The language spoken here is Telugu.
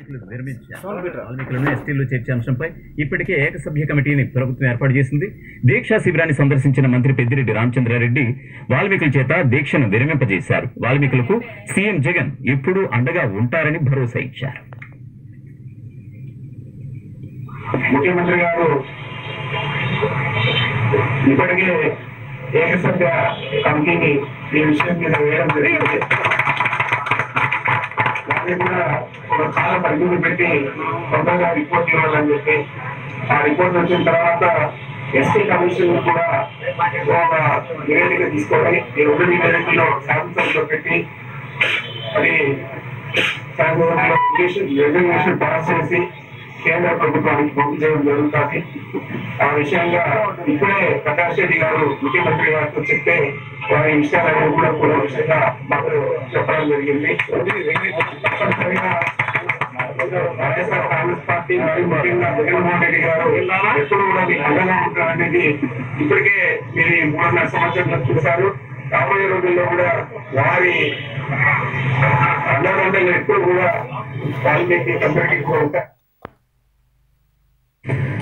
వాల్మీకులను విరమించారు వాల్మీకులను ఎస్టీలు చర్చ అంశంపై ఇప్పటికే ఏకసభ్య కమిటీని ప్రభుత్వం ఏర్పాటు చేసింది దీక్షా శిబిరాన్ని సందర్శించిన మంత్రి పెద్దిరెడ్డి రామచంద్రారెడ్డి వాల్మీకుల చేత దీక్షను విరమింపజేశారు వాల్మీకులకు సీఎం జగన్ ఎప్పుడూ అండగా ఉంటారని భరోసా ఇచ్చారు ముఖ్యమంత్రి గారు ఇప్పటికే ఏకసభ్య కమిటీని ఈ విషయం మీద వేయడం జరిగింది దాన్ని కూడా ఒక కాల పరిమితి పెట్టి తొందరగా రిపోర్ట్ ఇవ్వాలని చెప్పి ఆ రిపోర్ట్ వచ్చిన తర్వాత ఎస్టీ కమిషన్ కూడా ఒక నివేదిక తీసుకోవాలి ఈ రెండు నివేదికలో శాంసంగ్ పెట్టి అది రెజల్యూషన్ పాస్ చేసి కేంద్ర ప్రభుత్వానికి పంపించడం జరుగుతుంది ఆ విషయంగా ఇప్పుడే ప్రకాష్ రెడ్డి గారు ముఖ్యమంత్రి గారితో చెప్తే వారి విషయాలన్నీ కూడా కూడా విషయంగా మాకు చెప్పడం జరిగింది తప్పనిసరిగా వైఎస్ఆర్ కాంగ్రెస్ పార్టీ మరియు ముఖ్యంగా జగన్మోహన్ రెడ్డి గారు ఎప్పుడు కూడా మీకు అండగా ఉంటారనేది ఇప్పటికే మీరు ఈ మూడున్నర సంవత్సరంలో చూశారు రాబోయే రోజుల్లో కూడా వారి అన్నదండలు ఎప్పుడు కూడా వాల్మీకి అందరికీ కూడా ఉంటాయి